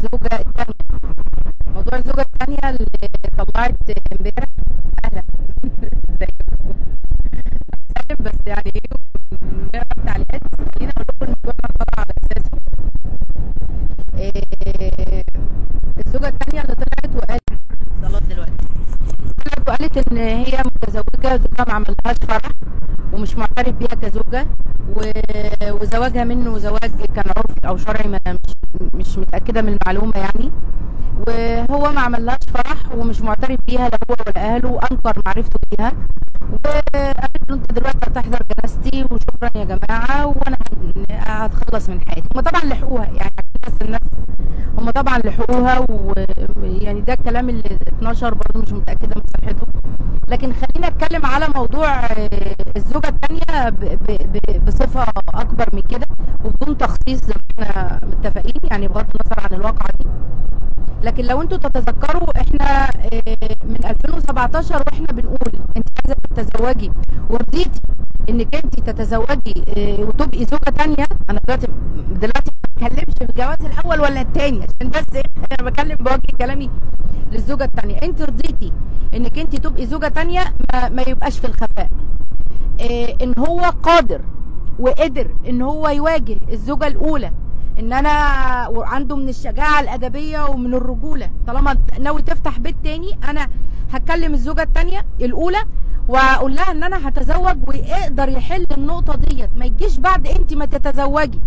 الزوجة الثانية موضوع الزوجة الثانية اللي طلعت امبارح اهلا ازيك سالم بس يعني نقرا التعليقات خلينا اقول لكم الموضوع كان طلع على اساسه إيه، الزوجة الثانية اللي طلعت وقالت صلاة دلوقتي طلعت وقالت ان هي متزوجة زوجها ما عملهاش فرح ومش معترف بيها كزوجة و- وزواجها منه زواج كان عرفي او شرعي ما مش مش متأكدة من المعلومة يعني وهو ما عملهاش فرح ومش معترف بيها لا هو ولا اهله وانكر معرفته بيها وقالت له انت دلوقتي هتحضر جنازتي وشكرا يا جماعه وانا هتخلص من حياتي هم طبعا لحقوها يعني بس الناس هم طبعا لحقوها ويعني ده الكلام اللي اتنشر برضه مش متاكده من صحته لكن خلينا اتكلم على موضوع آه، الزوجه الثانيه بصفه اكبر من كده وبدون تخصيص زي ما احنا متفقين يعني بغض النظر عن الواقعه دي لكن لو انتوا تتذكروا احنا آه، من 2017 واحنا بنقول انت عايزه تتزوجي ورضيتي انك انت تتزوجي آه، وتبقي زوجه تانية انا دلوقتي دلوقتي ما بتكلمش في الجواز الاول ولا التاني عشان بس إيه، انا بكلم بوجه كلامي للزوجه التانية انت رضيتي انك انت تبقي زوجه تانية ما, ما يبقاش في الخفاء آه، ان هو قادر وقدر ان هو يواجه الزوجه الاولى ان انا عنده من الشجاعه الادبيه ومن الرجوله طالما ناوي تفتح بيت تاني انا هتكلم الزوجه التانيه الاولى واقول لها ان انا هتزوج ويقدر يحل النقطه ديت ما يجيش بعد انت ما تتزوجي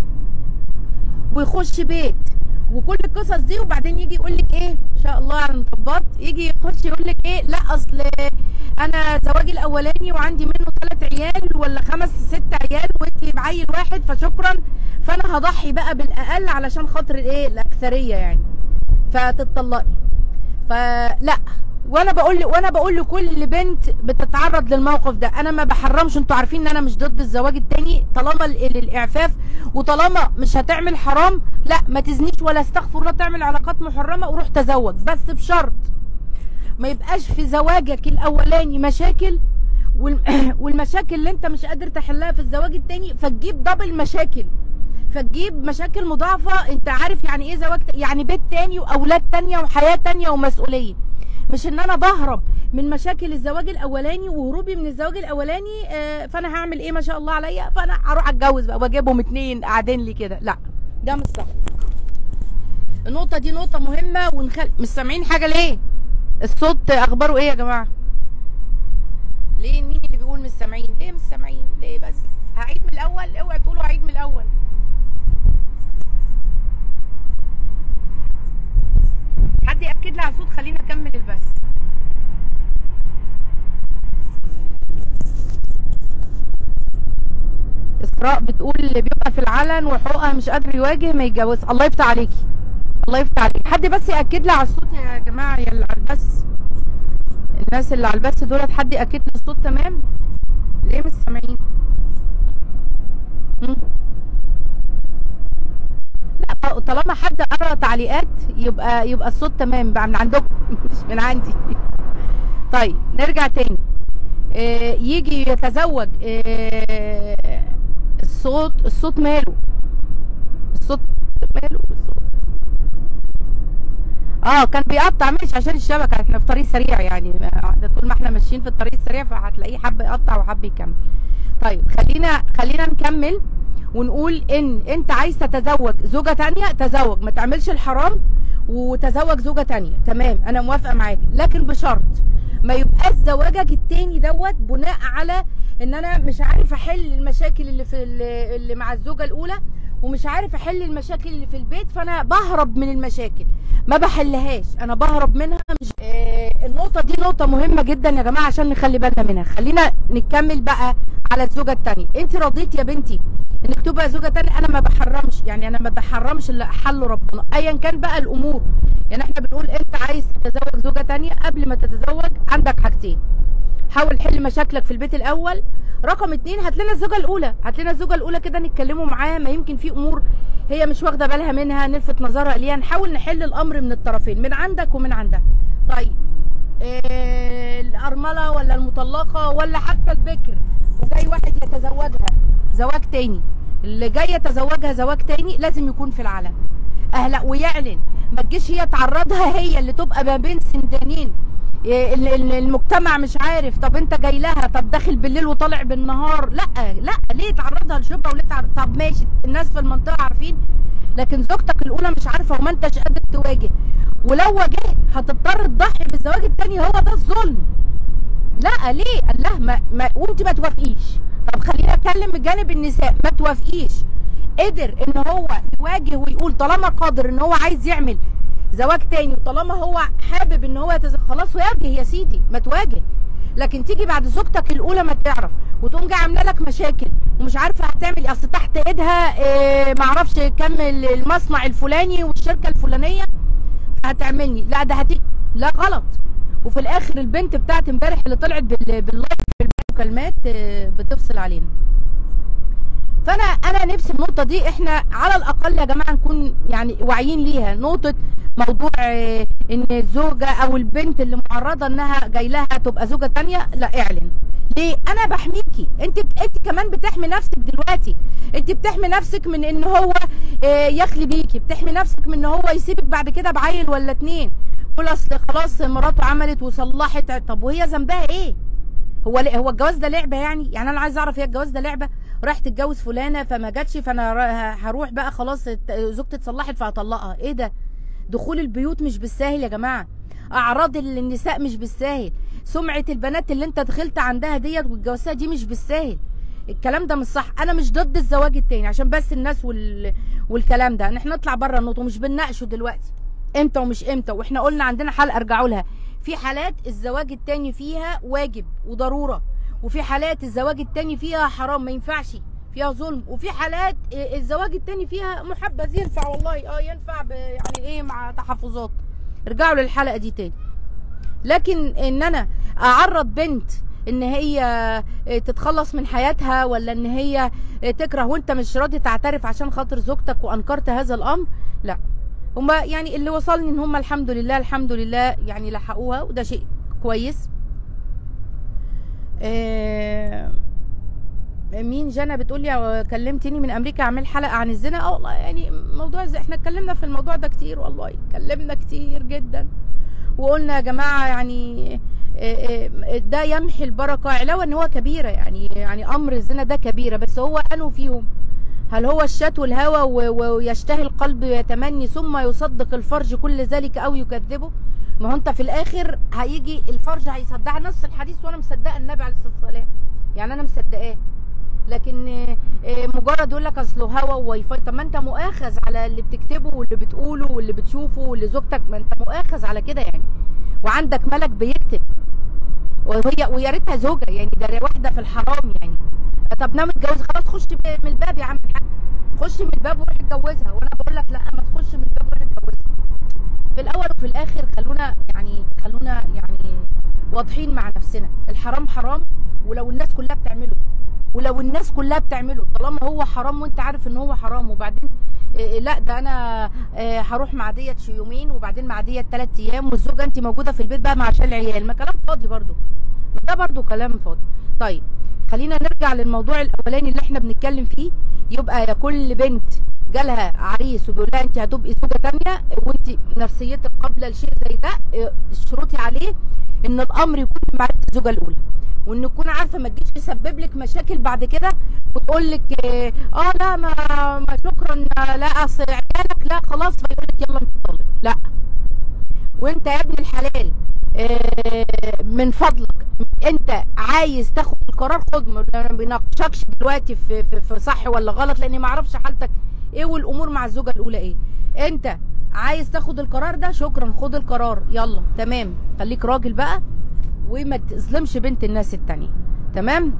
ويخش بيت وكل القصص دي وبعدين يجي يقول لك ايه ان شاء الله على المطبات يجي يخش يقول لك ايه لا اصل انا زواجي الاولاني وعندي منه ثلاث عيال ولا خمس ست عيال وانت بعيل واحد فشكرا فانا هضحي بقى بالاقل علشان خاطر الايه الاكثريه يعني فتتطلقي فلا وانا بقول وانا بقول لكل بنت بتتعرض للموقف ده انا ما بحرمش انتوا عارفين ان انا مش ضد الزواج التاني طالما ال- الاعفاف وطالما مش هتعمل حرام لا ما تزنيش ولا استغفر الله تعمل علاقات محرمه وروح تزوج بس بشرط ما يبقاش في زواجك الاولاني مشاكل وال- والمشاكل اللي انت مش قادر تحلها في الزواج التاني فتجيب دبل مشاكل فتجيب مشاكل مضاعفه انت عارف يعني ايه زواج ت- يعني بيت تاني واولاد تانية وحياه تانية ومسؤوليه مش ان انا بهرب من مشاكل الزواج الاولاني وهروبي من الزواج الاولاني آه، فانا هعمل ايه ما شاء الله عليا فانا هروح اتجوز بقى واجيبهم اتنين قاعدين لي كده لا ده مش صح النقطه دي نقطه مهمه ونخل مش سامعين حاجه ليه الصوت اخباره ايه يا جماعه ليه مين اللي بيقول مش سامعين ليه مش سامعين ليه بس هعيد من الاول اوعى تقولوا هعيد من الاول حد ياكد لي على الصوت خلينا اكمل البث اسراء بتقول اللي بيبقى في العلن وحقوقها مش قادر يواجه ما يتجوز الله يفتح عليكي الله يفتح عليكي حد بس ياكد لي على الصوت يا جماعه يا اللي على البث الناس اللي على البث دولت حد ياكد لي الصوت تمام ليه مش سامعين مم. لا طالما حد قرا تعليقات يبقى يبقى الصوت تمام بقى من عندكم مش من عندي طيب نرجع تاني آه، يجي يتزوج آه، الصوت الصوت ماله الصوت ماله الصوت اه كان بيقطع ماشي عشان الشبكه احنا في طريق سريع يعني ما- ده طول ما احنا ماشيين في الطريق السريع فهتلاقيه حب يقطع وحب يكمل طيب خلينا خلينا نكمل ونقول ان انت عايز تتزوج زوجة تانية تزوج ما تعملش الحرام وتزوج زوجة تانية تمام انا موافقة معاك لكن بشرط ما يبقاش زواجك التاني دوت بناء على ان انا مش عارف احل المشاكل اللي في ال- اللي مع الزوجة الاولى ومش عارف احل المشاكل اللي في البيت فانا بهرب من المشاكل ما بحلهاش انا بهرب منها مش آه النقطة دي نقطة مهمة جدا يا جماعة عشان نخلي بالنا منها خلينا نكمل بقى على الزوجة التانية انت رضيت يا بنتي انك تبقى زوجة تانية انا ما بحرمش يعني انا ما بحرمش اللي حله ربنا ايا كان بقى الامور يعني احنا بنقول انت عايز تتزوج زوجة تانية قبل ما تتزوج عندك حاجتين حاول حل مشاكلك في البيت الاول رقم اتنين هات لنا الزوجه الاولى هات لنا الزوجه الاولى كده نتكلموا معاها ما يمكن في امور هي مش واخده بالها منها نلفت نظرها ليها نحاول نحل الامر من الطرفين من عندك ومن عندها طيب إيه الارمله ولا المطلقه ولا حتى البكر وجاي واحد يتزوجها زواج تاني اللي جاي يتزوجها زواج تاني لازم يكون في العلن اهلا ويعلن ما تجيش هي تعرضها هي اللي تبقى ما بين سندانين إيه ال- ال- المجتمع مش عارف طب انت جاي لها طب داخل بالليل وطالع بالنهار لا لا ليه تعرضها لشبهه وليه تعرض طب ماشي الناس في المنطقه عارفين لكن زوجتك الاولى مش عارفه وما انتش قادر تواجه ولو واجهت هتضطر تضحي بالزواج التاني هو ده الظلم لا ليه قال لها ما, ما وانت ما توافقيش طب خلينا اتكلم بجانب النساء ما توافقيش قدر ان هو يواجه ويقول طالما قادر ان هو عايز يعمل زواج تاني وطالما هو حابب ان هو يتز... خلاص واجه يا سيدي ما تواجه لكن تيجي بعد زوجتك الاولى ما تعرف وتقوم جايه عامله لك مشاكل ومش عارفه هتعمل ايه اصل تحت ايدها إيه معرفش كم المصنع الفلاني والشركه الفلانيه هتعملني لا ده هتيجي لا غلط وفي الاخر البنت بتاعت امبارح اللي طلعت بال- باللايف بالمكالمات آه، بتفصل علينا فانا انا نفسي النقطه دي احنا على الاقل يا جماعه نكون يعني واعيين ليها نقطه موضوع آه، ان الزوجه او البنت اللي معرضه انها جاي لها تبقى زوجه تانية لا اعلن ليه انا بحميكي انت انت كمان بتحمي نفسك دلوقتي انت بتحمي نفسك من ان هو آه، يخلي بيكي بتحمي نفسك من ان هو يسيبك بعد كده بعيل ولا اتنين يقول اصل خلاص مراته عملت وصلحت طب وهي ذنبها ايه هو ليه- هو الجواز ده لعبه يعني يعني انا عايز اعرف هي الجواز ده لعبه رايح تتجوز فلانه فما جاتش فانا را- هروح بقى خلاص ات- زوجتي اتصلحت فهطلقها ايه ده دخول البيوت مش بالساهل يا جماعه اعراض النساء مش بالساهل سمعه البنات اللي انت دخلت عندها ديت واتجوزتها دي مش بالساهل الكلام ده مش صح انا مش ضد الزواج التاني عشان بس الناس وال... والكلام ده احنا نطلع بره النقطه ومش بنناقشه دلوقتي امتى ومش امتى واحنا قلنا عندنا حلقه ارجعوا لها في حالات الزواج التاني فيها واجب وضروره وفي حالات الزواج التاني فيها حرام ما ينفعش فيها ظلم وفي حالات آه، الزواج التاني فيها محبذ ينفع والله اه ينفع ب- يعني ايه مع تحفظات ارجعوا للحلقه دي تاني لكن ان انا اعرض بنت ان هي آه، تتخلص من حياتها ولا ان هي آه، تكره وانت مش راضي تعترف عشان خاطر زوجتك وانكرت هذا الامر لا هما يعني اللي وصلني ان هما الحمد لله الحمد لله يعني لحقوها وده شيء كويس آه، مين جنى بتقول لي كلمتني من امريكا اعمل حلقه عن الزنا اه والله يعني موضوع زي احنا اتكلمنا في الموضوع ده كتير والله اتكلمنا كتير جدا وقلنا يا جماعه يعني آه، آه، ده يمحي البركه علاوه ان هو كبيره يعني يعني امر الزنا ده كبيره بس هو انه فيهم هل هو الشات والهوى و- ويشتهي القلب ويتمني ثم يصدق الفرج كل ذلك او يكذبه ما هو انت في الاخر هيجي الفرج هيصدقها نص الحديث وانا مصدقه النبي عليه الصلاه والسلام يعني انا مصدقاه لكن آه، آه، مجرد يقول لك اصله هوا وواي فاي طب ما انت مؤاخذ على اللي بتكتبه واللي بتقوله واللي بتشوفه واللي زوجتك ما انت مؤاخذ على كده يعني وعندك ملك بيكتب وهي ويا ريتها زوجه يعني ده واحده في الحرام يعني طب نام اتجوز خلاص خش ب- من الباب يا عم الحاج خش من الباب وروح اتجوزها وانا بقول لك لا ما تخش من الباب وروح اتجوزها في الاول وفي الاخر خلونا يعني خلونا يعني واضحين مع نفسنا الحرام حرام ولو الناس كلها بتعمله ولو الناس كلها بتعمله طالما هو حرام وانت عارف ان هو حرام وبعدين إيه لا ده انا إيه هروح مع ديت شي يومين وبعدين مع ديت ثلاث ايام والزوجه انت موجوده في البيت بقى مع عشان العيال ما كلام فاضي برضو ما ده برضو كلام فاضي طيب خلينا نرجع للموضوع الاولاني اللي احنا بنتكلم فيه يبقى يا كل بنت جالها عريس وبيقول لها انت هتبقي زوجه تانية وانت نفسيتك قابله لشيء زي ده إيه، اشترطي عليه ان الامر يكون بمعرفه الزوجه الاولى وان تكون عارفه ما تجيش تسبب لك مشاكل بعد كده وتقول لك اه آه، لا ما, ما شكرا آه، لا اصل عيالك لا خلاص فيقول لك يلا انت طالق لا وانت يا ابن الحلال آه، من فضلك انت عايز تاخد القرار خد ما ما بيناقشكش دلوقتي في, في, في صح ولا غلط لاني ما اعرفش حالتك ايه والامور مع الزوجه الاولى ايه انت عايز تاخد القرار ده شكرا خد القرار يلا تمام خليك راجل بقى وما تظلمش بنت الناس التانية تمام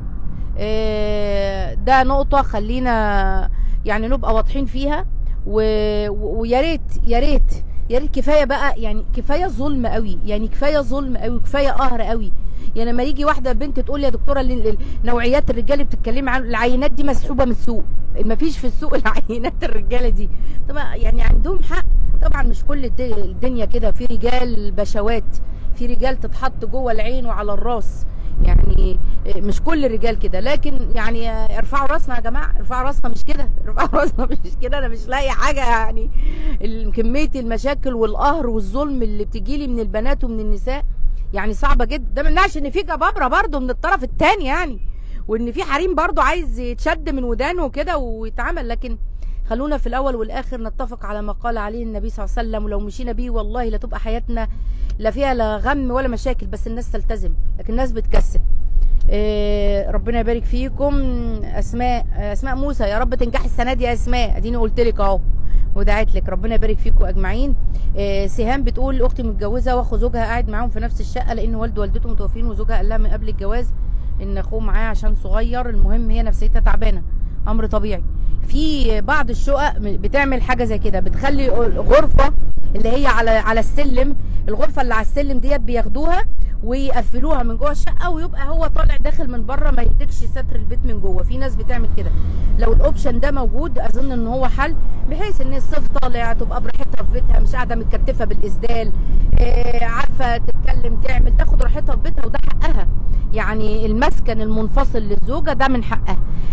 آه، ده نقطة خلينا يعني نبقى واضحين فيها و- و- ويا ريت يا ريت يا ريت كفايه بقى يعني كفايه ظلم قوي يعني كفايه ظلم قوي كفايه قهر قوي يعني لما يجي واحده بنت تقول لي يا دكتوره ال- ال- نوعيات الرجال اللي بتتكلمي عن العينات دي مسحوبه من السوق ما فيش في السوق العينات الرجاله دي طبعا يعني عندهم حق طبعا مش كل الد- الدنيا كده في رجال بشوات في رجال تتحط جوه العين وعلى الراس يعني يعني مش كل الرجال كده لكن يعني ارفعوا راسنا يا جماعه ارفعوا راسنا مش كده ارفعوا راسنا مش كده انا مش لاقي حاجه يعني ال- كميه المشاكل والقهر والظلم اللي بتجيلي من البنات ومن النساء يعني صعبه جدا ده ما يمنعش ان في جبابره برضه من الطرف الثاني يعني وان في حريم برضه عايز يتشد من ودانه وكده ويتعمل لكن خلونا في الاول والاخر نتفق على ما قال عليه النبي صلى الله عليه وسلم ولو مشينا بيه والله لا تبقى حياتنا لا فيها لا غم ولا مشاكل بس الناس تلتزم لكن الناس بتكسل إيه ربنا يبارك فيكم اسماء اسماء موسى يا رب تنجحي السنه دي يا اسماء اديني قلت لك اهو ودعيت لك ربنا يبارك فيكم اجمعين إيه سهام بتقول اختي متجوزه واخو زوجها قاعد معاهم في نفس الشقه لان والد والدته متوفين وزوجها قال لها من قبل الجواز ان اخوه معاه عشان صغير المهم هي نفسيتها تعبانه امر طبيعي في بعض الشقق بتعمل حاجه زي كده بتخلي غرفه اللي هي على على السلم الغرفه اللي على السلم ديت بياخدوها ويقفلوها من جوه الشقه ويبقى هو طالع داخل من بره ما يديكش ستر البيت من جوه في ناس بتعمل كده لو الاوبشن ده موجود اظن ان هو حل بحيث ان الصيف طالع تبقى براحتها في بيتها مش قاعده متكتفه بالاسدال آه عارفه تتكلم تعمل تاخد راحتها في بيتها وده حقها يعني المسكن المنفصل للزوجه ده من حقها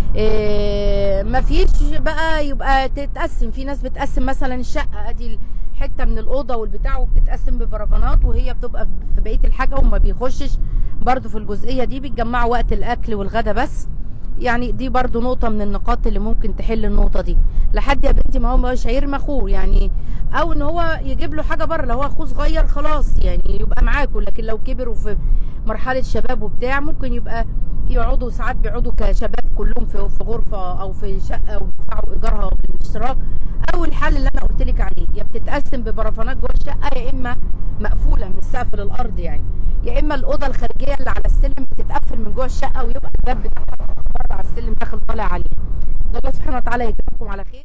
آه مفيش بقى يبقى تتقسم في ناس بتقسم مثلا الشقه ادي حته من الاوضه والبتاع وبتتقسم ببرفانات وهي بتبقى في بقيه الحاجه وما بيخشش برضو في الجزئيه دي بيتجمعوا وقت الاكل والغدا بس يعني دي برضو نقطة من النقاط اللي ممكن تحل النقطة دي لحد يا بنتي ما هو مش هيرمي اخوه يعني او ان هو يجيب له حاجة بره لو هو اخوه صغير خلاص يعني يبقى معاكم لكن لو كبر وفي مرحلة شباب وبتاع ممكن يبقى يقعدوا ساعات بيقعدوا كشباب كلهم في في غرفة او في شقة ويدفعوا ايجارها بالاشتراك او الحل اللي انا قلت لك عليه يا بتتقسم ببرفانات جوه الشقة يا اما مقفولة من السقف للارض يعني يا اما الاوضه الخارجيه اللي على السلم بتتقفل من جوه الشقه ويبقى الباب بتاعها بره على السلم داخل طالع عليه الله سبحانه وتعالى يجزاكم على خير